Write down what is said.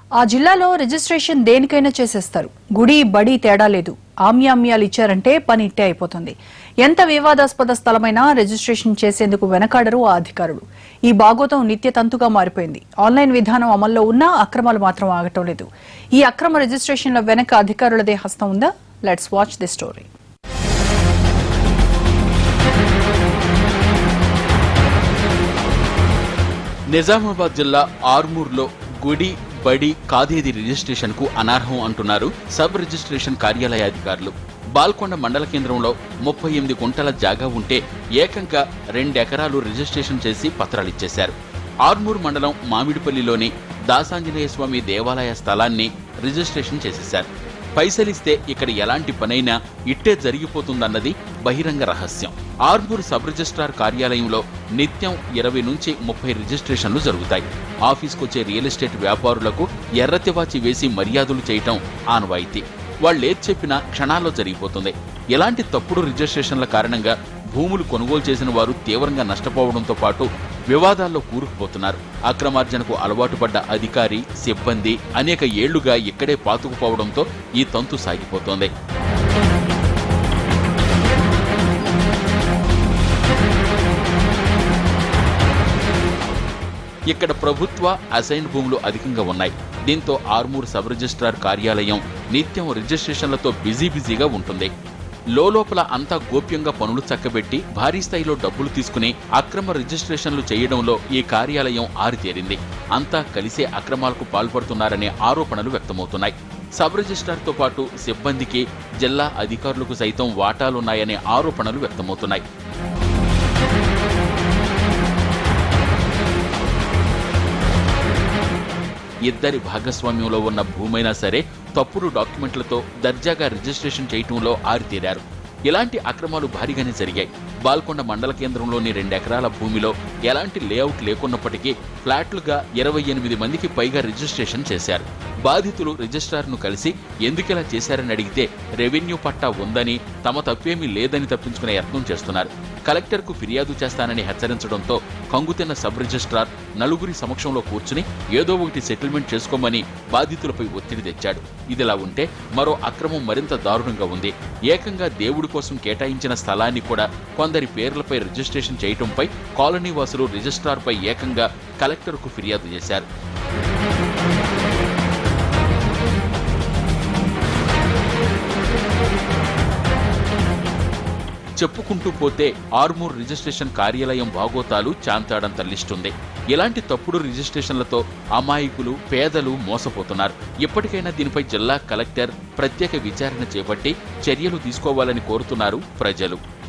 ఆ జిల్లాలో రిజిస్ట్రేషన్ దేనికైనా చేసేస్తారు గుడి బడి తేడా లేదు ఆమ్యామ్యాలు ఇచ్చారంటే పని ఇట్టే అయిపోతుంది ఎంత వివాదాస్పద స్థలమైనా రిజిస్ట్రేషన్ చేసేందుకు వెనకాడరు ఆ అధికారులు ఈ బాగోతం నిత్య తంతుగా మారిపోయింది ఆన్లైన్ విధానం అమల్లో ఉన్నా అక్రమాలు మాత్రం ఆగటం లేదు ఈ అక్రమ రిజిస్ట్రేషన్ల వెనక అధికారులదే హస్తం ఉందా let's watch the story Nizamabad జిల్లా ఆర్మూర్లో గుడి బడి కాదేది రిజిస్ట్రేషన్ కు అనర్హం అంటున్నారు సబ్ రిజిస్ట్రేషన్ కార్యాలయ అధికారులు బాల్కొండ మండల కేంద్రంలో ముప్పై ఎనిమిది గుంటల జాగా ఉంటే ఏకంగా రెండెకరాలు రిజిస్ట్రేషన్ చేసి పత్రాలిచ్చేశారు ఆర్మూర్ మండలం మామిడిపల్లిలోని దాసాంజనేయ స్వామి దేవాలయ స్థలాన్ని రిజిస్ట్రేషన్ చేసేశారు పైసలిస్తే ఇక్కడ ఎలాంటి పనైనా ఇట్టే జరిగిపోతుందన్నది బహిరంగ రహస్యం ఆర్మూర్ సబ్ రిజిస్ట్రార్ కార్యాలయంలో నిత్యం ఇరవై నుంచి ముప్పై రిజిస్ట్రేషన్లు జరుగుతాయి ఆఫీస్కొచ్చే రియల్ ఎస్టేట్ వ్యాపారులకు ఎర్రతివాచి వేసి మర్యాదలు చేయటం ఆనవాయితీ వాళ్ళేది చెప్పినా క్షణాల్లో జరిగిపోతుంది ఇలాంటి తప్పుడు రిజిస్ట్రేషన్ల కారణంగా భూములు కొనుగోలు చేసిన వారు తీవ్రంగా నష్టపోవడంతో పాటు వివాదాల్లో కూరుకుపోతున్నారు అక్రమార్జనకు అలవాటు పడ్డ అధికారి సిబ్బంది అనేక ఏళ్లుగా ఇక్కడే పాతుకుపోవడంతో ఈ తంతు సాగిపోతోంది ఇక్కడ ప్రభుత్వ అసైన్ భూములు అధికంగా ఉన్నాయి దీంతో ఆర్మూర్ సబ్ రిజిస్ట్రార్ కార్యాలయం నిత్యం రిజిస్ట్రేషన్లతో బిజీ బిజీగా ఉంటుంది లోపల అంతా గోప్యంగా పనులు చక్కబెట్టి భారీ స్థాయిలో డబ్బులు తీసుకుని అక్రమ రిజిస్ట్రేషన్లు చేయడంలో ఈ కార్యాలయం ఆరితేరింది అంతా కలిసే అక్రమాలకు పాల్పడుతున్నారనే ఆరోపణలు వ్యక్తమవుతున్నాయి సబ్ రిజిస్ట్రార్తో పాటు సిబ్బందికి జిల్లా అధికారులకు సైతం వాటాలున్నాయనే ఆరోపణలు వ్యక్తమవుతున్నాయి ఇద్దరి భాగస్వామ్యంలో ఉన్న భూమైనా సరే తప్పుడు డాక్యుమెంట్లతో దర్జాగా రిజిస్ట్రేషన్ చేయటంలో ఆరితేరారు ఇలాంటి అక్రమాలు భారీగానే జరిగాయి బాల్కొండ మండల కేంద్రంలోని రెండెకరాల భూమిలో ఎలాంటి లేఅవుట్ లేకున్నప్పటికీ ఫ్లాట్లుగా ఇరవై ఎనిమిది మందికి పైగా రిజిస్ట్రేషన్ చేశారు బాధితులు రిజిస్ట్రార్ను కలిసి ఎందుకిలా చేశారని అడిగితే రెవెన్యూ పట్టా ఉందని తమ తప్పేమీ లేదని తప్పించుకునే యత్నం చేస్తున్నారు కలెక్టర్కు ఫిర్యాదు చేస్తానని హెచ్చరించడంతో కంగుతిన్న సబ్ రిజిస్ట్రార్ నలుగురి సమక్షంలో కూర్చుని ఏదో ఒకటి సెటిల్మెంట్ చేసుకోమని బాధితులపై ఒత్తిడి తెచ్చాడు ఇదిలా ఉంటే మరో అక్రమం మరింత దారుణంగా ఉంది ఏకంగా దేవుడి కోసం కేటాయించిన స్థలాన్ని కూడా కొందరి పేర్లపై రిజిస్ట్రేషన్ చేయటంపై కాలనీ వాసులు రిజిస్ట్రార్పై ఏకంగా కలెక్టర్కు ఫిర్యాదు చేశారు చెప్పుకుంటూ పోతే ఆర్మూర్ రిజిస్ట్రేషన్ కార్యాలయం భాగోతాలు చాంతాడంత లిస్టుంది ఇలాంటి తప్పుడు రిజిస్ట్రేషన్లతో అమాయకులు పేదలు మోసపోతున్నారు ఇప్పటికైనా దీనిపై జిల్లా కలెక్టర్ ప్రత్యేక విచారణ చేపట్టి చర్యలు తీసుకోవాలని కోరుతున్నారు ప్రజలు